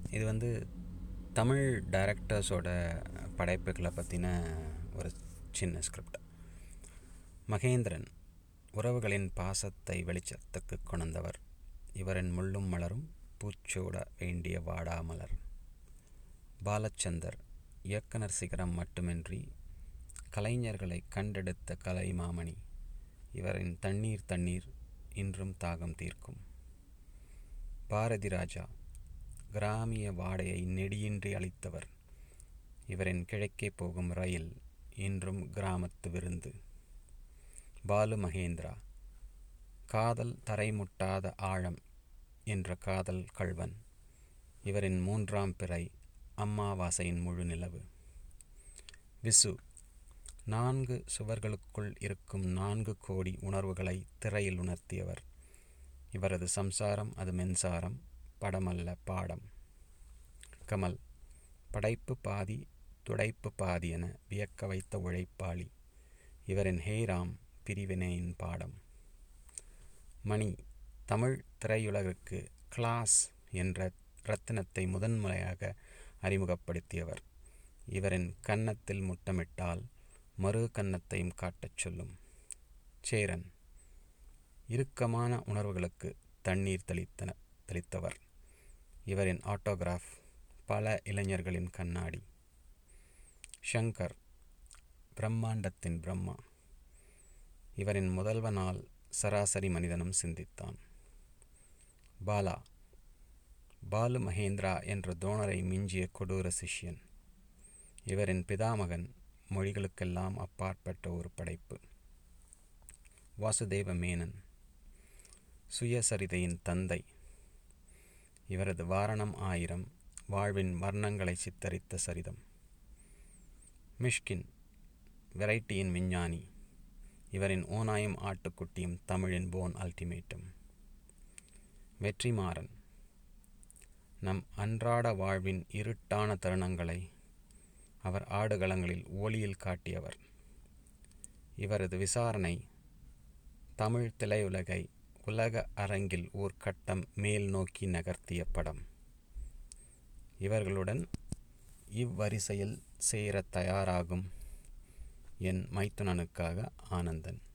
இது வந்து தமிழ் டைரக்டர்ஸோட படைப்புகளை பற்றின ஒரு சின்ன ஸ்கிரிப்ட் மகேந்திரன் உறவுகளின் பாசத்தை வெளிச்சத்துக்கு கொணர்ந்தவர் இவரின் முள்ளும் மலரும் பூச்சூட வேண்டிய வாடாமலர் பாலச்சந்தர் இயக்குனர் சிகரம் மட்டுமின்றி கலைஞர்களை கண்டெடுத்த கலைமாமணி இவரின் தண்ணீர் தண்ணீர் இன்றும் தாகம் தீர்க்கும் பாரதி ராஜா கிராமிய வாடையை நெடியின்றி அளித்தவர் இவரின் கிழக்கே போகும் ரயில் இன்றும் கிராமத்து விருந்து பாலு மகேந்திரா காதல் தரைமுட்டாத ஆழம் என்ற காதல் கள்வன் இவரின் மூன்றாம் பிறை அம்மாவாசையின் முழு நிலவு விசு நான்கு சுவர்களுக்குள் இருக்கும் நான்கு கோடி உணர்வுகளை திரையில் உணர்த்தியவர் இவரது சம்சாரம் அது மின்சாரம் படமல்ல பாடம் கமல் படைப்பு பாதி துடைப்பு பாதி என வியக்க வைத்த உழைப்பாளி இவரின் ஹேராம் பிரிவினையின் பாடம் மணி தமிழ் திரையுலகுக்கு கிளாஸ் என்ற ரத்தினத்தை முதன்முறையாக அறிமுகப்படுத்தியவர் இவரின் கன்னத்தில் முட்டமிட்டால் மறு கன்னத்தையும் காட்டச் சொல்லும் சேரன் இறுக்கமான உணர்வுகளுக்கு தண்ணீர் தெளித்தன தெளித்தவர் இவரின் ஆட்டோகிராஃப் பல இளைஞர்களின் கண்ணாடி ஷங்கர் பிரம்மாண்டத்தின் பிரம்மா இவரின் முதல்வனால் சராசரி மனிதனும் சிந்தித்தான் பாலா பாலு மகேந்திரா என்ற தோணரை மிஞ்சிய கொடூர சிஷ்யன் இவரின் பிதாமகன் மொழிகளுக்கெல்லாம் அப்பாற்பட்ட ஒரு படைப்பு வாசுதேவ மேனன் சுயசரிதையின் தந்தை இவரது வாரணம் ஆயிரம் வாழ்வின் வர்ணங்களை சித்தரித்த சரிதம் மிஷ்கின் வெரைட்டியின் விஞ்ஞானி இவரின் ஓநாயும் ஆட்டுக்குட்டியும் தமிழின் போன் அல்டிமேட்டும் வெற்றிமாறன் நம் அன்றாட வாழ்வின் இருட்டான தருணங்களை அவர் ஆடுகளங்களில் ஒளியில் காட்டியவர் இவரது விசாரணை தமிழ் திரையுலகை உலக அரங்கில் ஓர் கட்டம் மேல் நோக்கி நகர்த்திய படம் இவர்களுடன் இவ்வரிசையில் சேர தயாராகும் என் மைத்துனனுக்காக ஆனந்தன்